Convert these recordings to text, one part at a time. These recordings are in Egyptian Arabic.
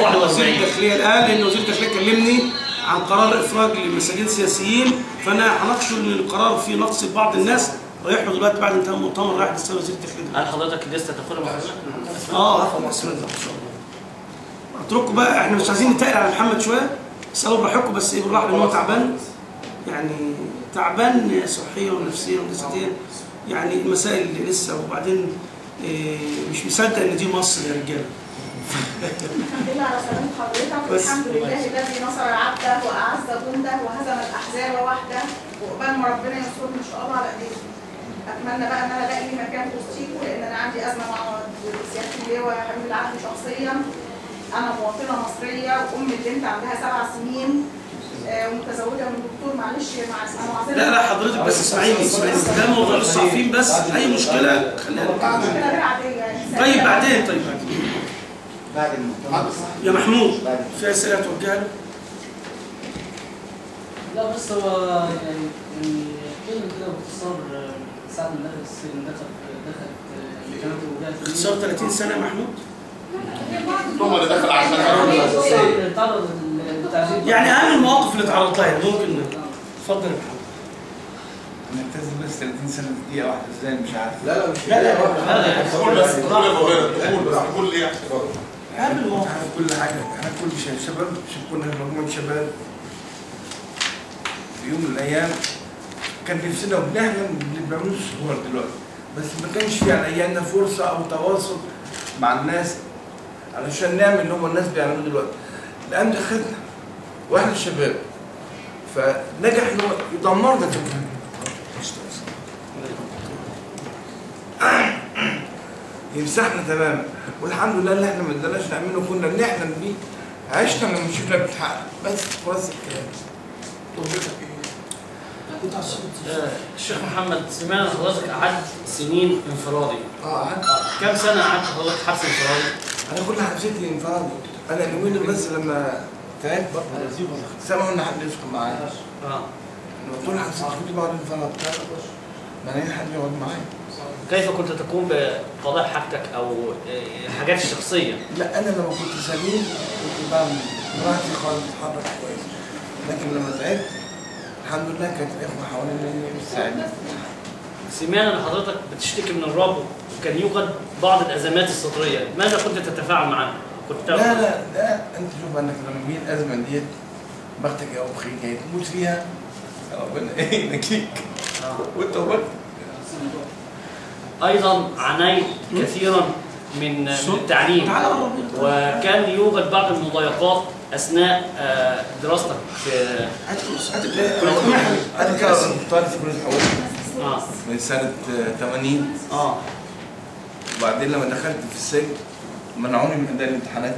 وزير الداخليه الان لان وزير الداخليه كلمني عن قرار افراج لمساجين سياسيين فانا هناقشه ان القرار فيه نقص لبعض الناس رايح له دلوقتي بعد انتهاء المؤتمر رايح لسه وزير الداخليه هل حضرتك لسه تاخدها محمد؟ اه هاخد اسماء ان شاء الله اتركوا بقى احنا مش عايزين نتقل على محمد شويه اسالوا براحتكم بس ايه بالراحه لان هو تعبان يعني تعبان صحيا ونفسيا وجسديا يعني المسائل اللي لسه وبعدين إيه مش مصدق ان دي مصر يا رجاله الحمد لله على سلامة حضرتك بس. الحمد لله الذي نصر عبده وأعز جنده وهزم الأحزاب وحده وقبل ما ربنا ينصرني إن شاء الله على إيديكم أتمنى بقى إن أنا ألاقي لي مكان في وسطيكم لأن أنا عندي أزمة مع سيادة اللواء حبيب العهد شخصيا أنا مواطنة مصرية وأم البنت عندها سبع سنين آه، ومتزوجة من دكتور معلش مع أنا معذرة لا لا حضرتك بس اسمعيني اسمعيني ده موضوع الصحفيين بس اي مشكله خلينا مشكلة نتكلم. غير عادية يعني طيب بعدين طيب بعدين بعد المؤتمر يا محمود في اسئله توجهها له لا بس هو يعني يعني كلمة كده باختصار آه، ساعة ما دخل السجن دخل دخلت آه، كانت وجهة اختصار 30 سنه يا محمود هم اللي دخل عشان تعرض للتعذيب يعني اهم المواقف اللي اتعرضت لها ممكن اتفضل يا محمود نلتزم بس 30 سنه في دقيقه واحده ازاي مش عارف لا لا مش لا لا قول بس قول يا مولانا قول بس قول ايه اهم المواقف احنا كل حاجه احنا كل شيء شباب شوف كنا مجموعه شباب في يوم من الايام كان نفسنا وبنحلم اللي بنعمله صغار دلوقتي بس ما كانش في على ايامنا فرصه او تواصل مع الناس علشان نعمل اللي هم الناس بيعملوه دلوقتي الامن خدنا واحنا شباب فنجح ان هو يدمرنا كمان يمسحنا تماما والحمد لله اللي احنا ما قدرناش نعمله كنا بنحلم بيه عشنا لما شفنا بيتحقق بس خلاص الكلام آه، الشيخ محمد سمعنا حضرتك قعدت سنين انفرادي اه قعدت كم سنة قعدت حضرتك حبس انفرادي؟ انا كل حبستي انفرادي انا اليومين دول بس لما تعبت سمعوا ان حد يسكن معايا اه انا طول حبستي كنت بقعد انفراد ما الاقي حد يقعد معايا كيف كنت تقوم بقضاء حاجتك او آه، حاجات الشخصية؟ لا انا لما كنت سليم كنت بعمل براحتي خالص اتحرك كويس لكن لما تعبت الحمد لله كانت الاخوه حواليا بتساعدني سمعنا ان حضرتك بتشتكي من الربو وكان يوجد بعض الازمات الصدرية، ماذا كنت تتفاعل معها؟ كنت لا تعرف- لا لا انت شوف انك لما جه الازمه ديت بختك يا ابو خير جاي تموت فيها ربنا ايه نجيك آه. وانت وبك ايضا عانيت كثيرا من من التعليم تعالى قرب هنا. وكان يوجد بعض المضايقات اثناء آه، دراستك في هات كرسي هات كرسي انا كان طالب في كليه حقوق اه من سنه آه، 80 اه وبعدين لما دخلت في السجن منعوني من اداء الامتحانات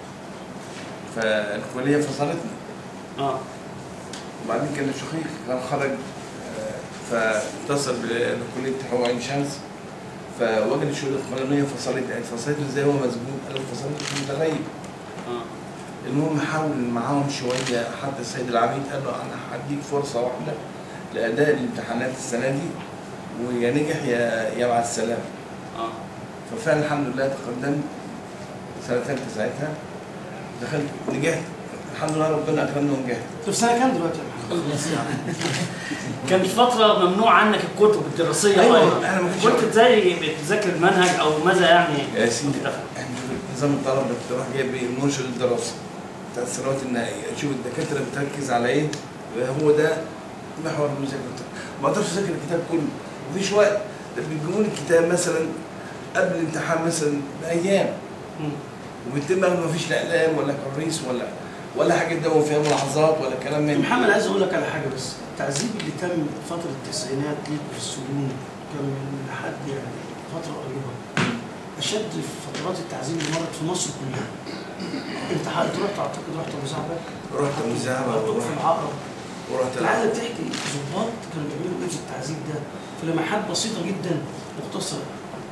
فالكليه فصلتني اه وبعدين كان الشقيق كان خرج آه، فاتصل بكليه حقوق عين شمس فوجد الشؤون القانونيه فصلت فصلته ازاي هو مسجون قال له فصلته من غيب اه المهم حاول معاهم شويه حتى السيد العميد قال له انا هديك فرصه واحده لاداء الامتحانات السنه دي ويا نجح يا يا مع السلامه اه ففعلا الحمد لله تقدمت سنه ثالثه ساعتها دخلت نجحت الحمد لله ربنا اكرمنا ونجحت انت في سنه كام دلوقتي يا محمد؟ كانت فترة ممنوع عنك الكتب الدراسية أيوة، أيضا. أنا ما كنتش كنت ازاي بتذاكر المنهج أو ماذا يعني؟ يا سيدي تفهم؟ احنا شوف نظام الطلبه كنت راح جايب ايه منشر الدراسه بتاع السنوات النهائيه اشوف الدكاتره بتركز على ايه هو ده محور المذاكره ما اقدرش اذاكر الكتاب كله مفيش وقت ده بيجيبوا لي الكتاب مثلا قبل الامتحان مثلا بايام مم. وبيتم ما فيش لا اقلام ولا كريس ولا ولا حاجه ده فيها ملاحظات ولا كلام من محمد عايز اقول لك على حاجه بس التعذيب اللي تم فتره التسعينات ليك في السجون كان من لحد يعني فتره قريبه اشد فترات التعذيب اللي مرت في مصر كلها انت ح- انت رحت اعتقد رحت ابو زعبل رحت مزاحمه رحت في العقرب ورحت العاده بتحكي ظباط كانوا بيعملوا ايه في التعذيب ده في لمحات بسيطه جدا مختصره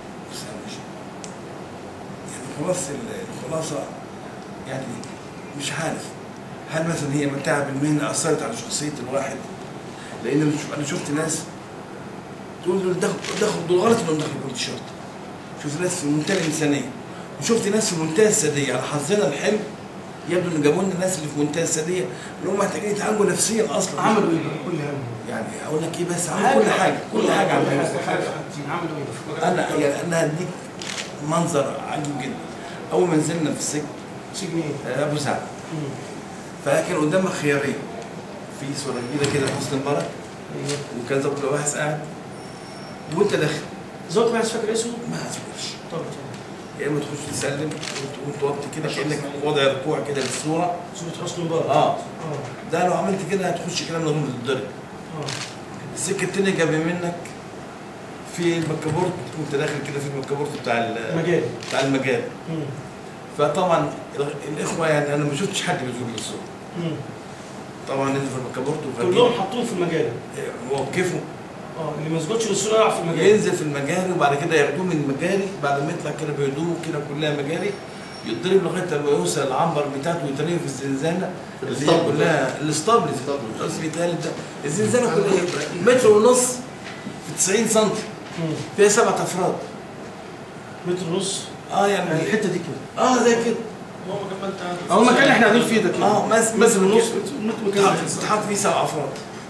يعني خلاص الخلاصه يعني مش عارف هل مثلا هي متاعب المهنه اثرت على شخصيه الواحد؟ لان انا شوف- انا شفت ناس تقول دول دخلوا دخلوا دول غلط انهم دخلوا كليه الشرطه شفت ناس في منتهى الانسانيه وشفت ناس في منتهى الساديه على حظنا الحلو يبدو ان جابوا لنا الناس اللي في منتهى الساديه اللي هم محتاجين يتعالجوا نفسيا اصلا عملوا ايه بقى؟ قول لي هم يعني اقول لك ايه بس عملوا كل حاجه كل حاجه عملوا عملوا ايه؟ انا يعني انا هديك منظر عجيب جدا اول ما نزلنا في السجن سجن ايه؟ آه، ابو سعد مم. فكان قدامك خيارين في صوره كبيره كده حسن مبارك ايوه وكان ظابط لواحد قاعد وانت داخل زوج ما فاكر اسمه؟ ما هتقولش طب يا اما تخش تسلم وتقوم توطي كده كانك وضع ركوع كده للصوره صورة حسني مبارك اه اه ده لو عملت كده هتخش كده من غير ما تتضرب اه السكه التانيه جنب منك في المكابورت وانت داخل كده في المكابورت بتاع ال- مجال بتاع المجال مم. فطبعا ال- الاخوه يعني انا ما شفتش حد بيزور الصوره مم. طبعا نزل في المكابورت كلهم حطوهم في المجال ووقفوا اه اللي ما يسجدش للصورة يقع في المجال ينزل في المجاري وبعد كده ياخدوه من المجاري بعد ما يطلع كده بهدوء كده كلها مجاري يتضرب لغايه لما يوصل العنبر بتاعته ويترمي في الزنزانه في اللي هي الاسطبل. كلها الاسطبل الاسطبل. قصدي بيتهيألي ده الزنزانه كلها متر ونص في 90 سم مم. فيها سبعة افراد متر ونص اه يعني يعني الحتة دي كده اه زي كده اه المكان اللي احنا قاعدين فيه ده كده اه بس متر ونص كده. متر مكان تحط تحط فيه سبع افراد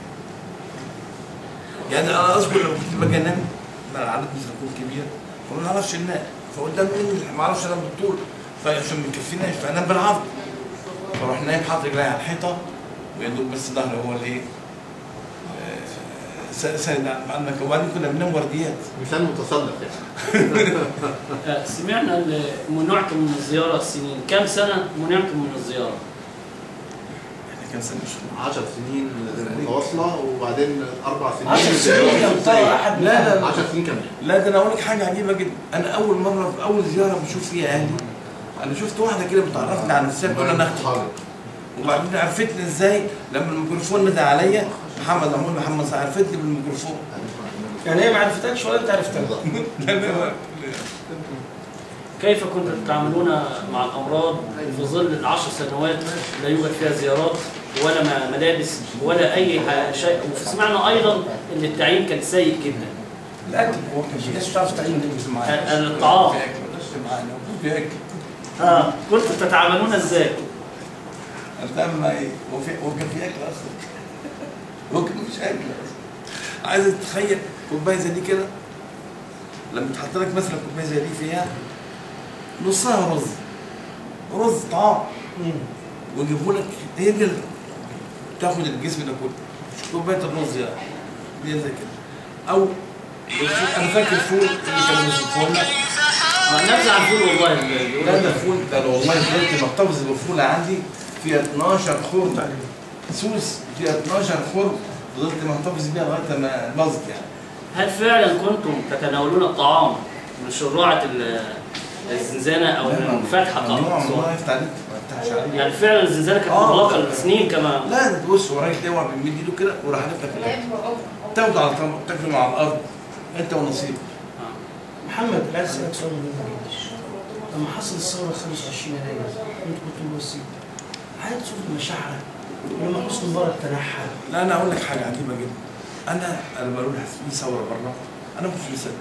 يعني انا اذكر لما كنت باجي انام ما العدد مش هيكون كبير فما نعرفش ننام فقدام مني ما اعرفش انام بالطول فعشان ما يكفيناش فانام بالعرض فاروح نايم حاطط رجلي على الحيطه ويا دوب بس ظهري هو اللي ايه آه، س- ساند على المكان وبعدين كنا بننام ورديات مثال متسلق يعني آه، سمعنا ان منعتم من الزياره السنين كم سنه منعتم من الزياره احنا كان سنه مش 10 سنين متواصله وبعدين اربع سنين 10 سنين يا مطار احد لا لا 10 سنين كامله لا ده انا اقول لك حاجه عجيبه جدا انا اول مره في اول زياره بشوف فيها اهلي انا شفت واحده كده بتعرفني عن نفسها كنا نخطب حاضر. وبعدين عرفتني ازاي لما الميكروفون نده عليا محمد عمود محمد صلاح عرفتني بالميكروفون يعني هي ما عرفتكش ولا انت عرفتها لا لا كيف كنتم تتعاملون مع الامراض في ظل العشر سنوات لا يوجد فيها زيارات ولا م- ملابس ولا اي ح- شيء وسمعنا ايضا ان التعيين كان سيء جدا الاكل هو كان في ناس بتعرف تعين ال- الطعام معانا بياكل اه كنتم تتعاملون ازاي؟ هتعمل معاه ايه؟ هو في هو كان في اكل اصلا هو كان مفيش اكل اصلا عايز تتخيل كوبايه زي دي كده لما تحط لك مثلا كوبايه زي دي فيها نصها رز رز طعام ويجيبوا لك هي دي اللي تاخد الجسم ده كله مش كوبايه الرز يعني دي زي كده او الفول- انا فاكر الفول اللي كانوا بيصفوا لنا نرجع الفول والله اللي لا ده فول ده والله فضلت محتفظ بالفول عندي فيها 12 خرم سوس فيها 12 خرم فضلت محتفظ بيها لغايه ما باظت يعني هل فعلا كنتم تتناولون الطعام من شراعة ال- الزنزانة أو الفتحة ممنوع قط ممنوع يفتح عليك ما يفتحش عليك يعني فعلا الزنزانة كانت آه. مغلقة لسنين كمان لا ده تبص وراك دواء بيمد ايده كده وراح حاطط لك الاكل تاخده على طبق تاكله على الارض انت ونصيبك محمد عايز اسالك سؤال مهم جدا لما حصل الثوره 25 يناير انت كنت موسيقى عايز تشوف المشاعر ولما حسني مبارك تنحى لا انا اقول لك حاجه عجيبه جدا انا انا بقول في ثوره بره انا مش مصدق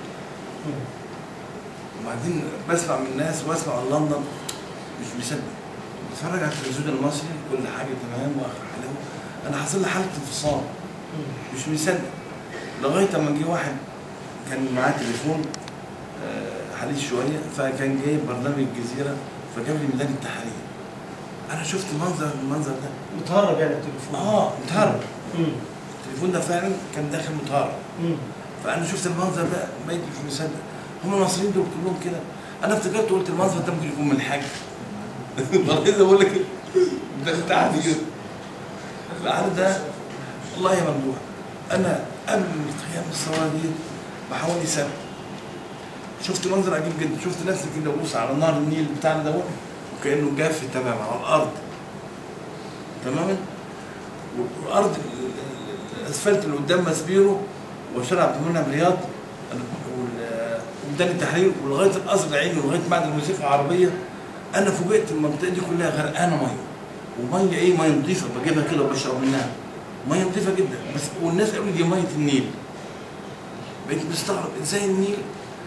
وبعدين بسمع من الناس واسمع من لندن مش مصدق بتفرج على التلفزيون المصري كل حاجه تمام واخر حلاوه انا حصل لي حاله انفصام مش مصدق لغايه اما جه واحد كان معاه تليفون آه، حديث شويه فكان جايب برنامج الجزيره فجاب لي ميدان التحرير انا شفت منظر المنظر ده متهرب يعني التليفون اه متهرب مم. التليفون ده فعلا كان داخل متهرب مم. فانا شفت المنظر ده بقيت مش مصدق هم المصريين دول كلهم كده انا افتكرت قلت المنظر ده ممكن يكون من الحاج والله زي بقول لك ده بتاع كده العدد ده والله يا ممدوح انا قبل قيام الثوره دي بحوالي سنه شفت منظر عجيب جدا شفت نفسي كده ببص على نهر النيل بتاعنا دوت وكانه جاف تماما على الارض تماما والارض ال- ال- الاسفلت اللي قدام مسبيرو وشارع عبد المنعم رياض وال- وميدان التحرير ولغايه القصر العيني ولغايه معهد الموسيقى العربيه انا فوجئت المنطقه دي كلها غرقانه ميه وميه ايه ميه نظيفه بجيبها كده وبشرب منها ميه نظيفه جدا بس والناس قالوا لي دي ميه النيل بقيت مستغرب ازاي النيل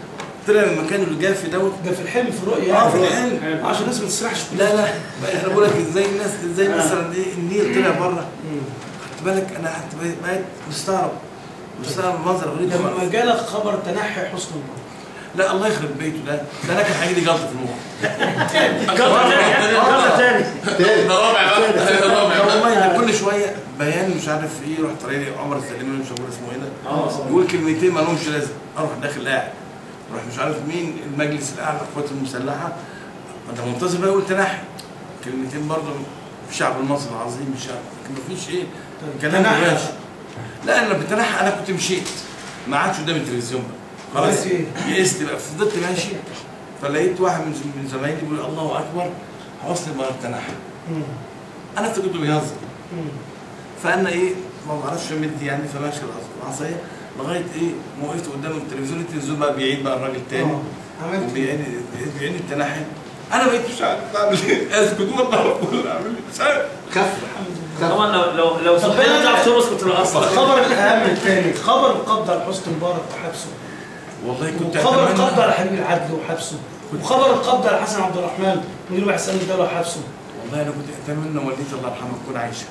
طلع من مكانه اللي جاف دوت ده في الحلم في الرؤيا اه في يعني. الحلم عشان الناس ما تسرحش لا لا بقى انا بقول لك ازاي الناس ازاي آه. مثلا ايه النيل طلع بره مم. خدت بالك انا حتى بقيت- بقيت مستغرب مستغرب المنظر غريب لما خالص. جالك خبر تنحي حسن المبارك لا الله يخرب بيته ده ده انا كان هيجي لي جلطه في المخ جلطة تاني جلطة تاني تاني ده رابع بقى ده لا رابع والله ده كل شويه بيان مش عارف ايه يروح طالع لي عمر السليماني مش هقول اسمه ايه ده اه يقول كلمتين ما لهمش لازمه اروح داخل قاعد اروح مش عارف مين المجلس الاعلى للقوات المسلحه ما ده منتظر بقى يقول تنحي كلمتين برضه في الشعب المصري العظيم الشعب لكن ما فيش ايه كلام تنحي. مباشر لا انا بتنحى انا كنت مشيت ما عادش قدام التلفزيون بقى خلاص عملت إيه؟ يئست بقى فضلت ماشي فلقيت واحد من من زمايلي بيقول الله اكبر حسن ما تنحى مم. انا افتكرته بيهزر مم. فانا ايه ما بعرفش امد يعني فماشي العصايه لغايه ايه ما وقفت قدام التلفزيون التلفزيون بقى بيعيد بقى الراجل تاني آه. عملت إيه؟ وبيعيد بيعيد التنحي انا بقيت مش عارف اعمل ايه اسكت والله اقول اعمل ايه مش عارف خف طبعا لو لو لو طب صحيت أنا- تعرف ترقص كنت رقصت الخبر الاهم الثاني خبر القبض على حسن مبارك وحبسه والله كنت وخبر القبض اتمنى على حبيب العدل وحبسه وخبر القبض على حسن عبد الرحمن مدير بحث امن الدوله وحبسه والله انا كنت اتمنى والدتي الله يرحمها تكون عايشه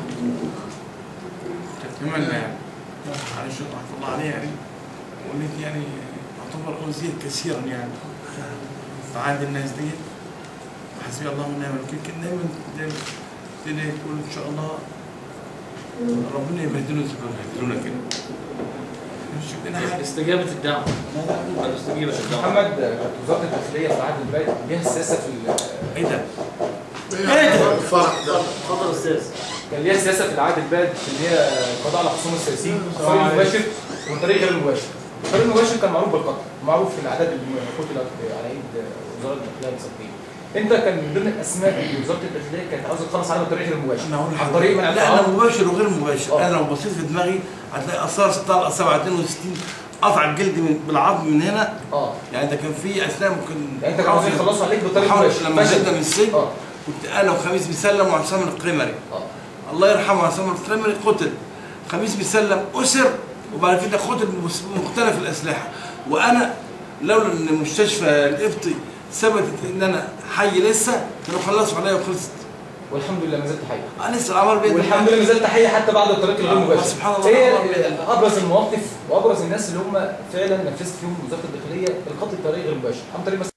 كنت اتمنى يعني معلش رحمه الله عليها يعني والدتي يعني تعتبر اوزيت كثيرا يعني فعند الناس دي حسبي الله ونعم الوكيل كان دايما دايما دايما تقول ان شاء الله ربنا يبهدلنا زي ما بهدلونا كده مش لنا حاجه استجابة الدعوة استجابة الدعوة محمد كانت وزاره الداخليه في عهد البلد ليها السياسه في ال- ايه ده؟ الفرح ده اتفضل استاذ كان ليها سياسه في العهد البلد اللي هي القضاء على خصوم السياسيين الطريق المباشر والطريق غير المباشر الطريق المباشر كان معروف بالقتل معروف في الاعداد اللي قتلت على ايد وزاره الداخليه المصريه انت كان من ضمن الاسماء اللي وزاره الداخليه كانت عاوزه تخلص عنها الطريق غير المباشر انا هقول عن طريق منع لا انا التعاون. مباشر وغير مباشر آه. انا لو بصيت في دماغي هتلاقي اثار 16 7 62 قطع الجلد من بالعظم من هنا اه يعني ده كان في اثناء ممكن يعني انت كانوا عاوزين يخلصوا عليك بالطريق بحاول المباشر لما فشل. نزلنا من السجن اه كنت انا وخميس بيسلم وعصام القمري اه الله يرحمه عصام القمري قتل خميس بيسلم اسر وبعد كده قتل بمختلف الاسلحه وانا لولا ان المستشفى القبطي ثبتت ان انا حي لسه كانوا خلصوا عليا وخلصت والحمد لله ما زلت حي انا لسه العمر بيدي والحمد لله ما زلت حي حتى بعد الطريق الغير آه، مباشر سبحان الله. هي العمر بيد الله. ابرز المواقف وابرز الناس اللي هم فعلا نفذت فيهم وزاره الداخليه القتل الطريق غير مباشر عن طريق مثلا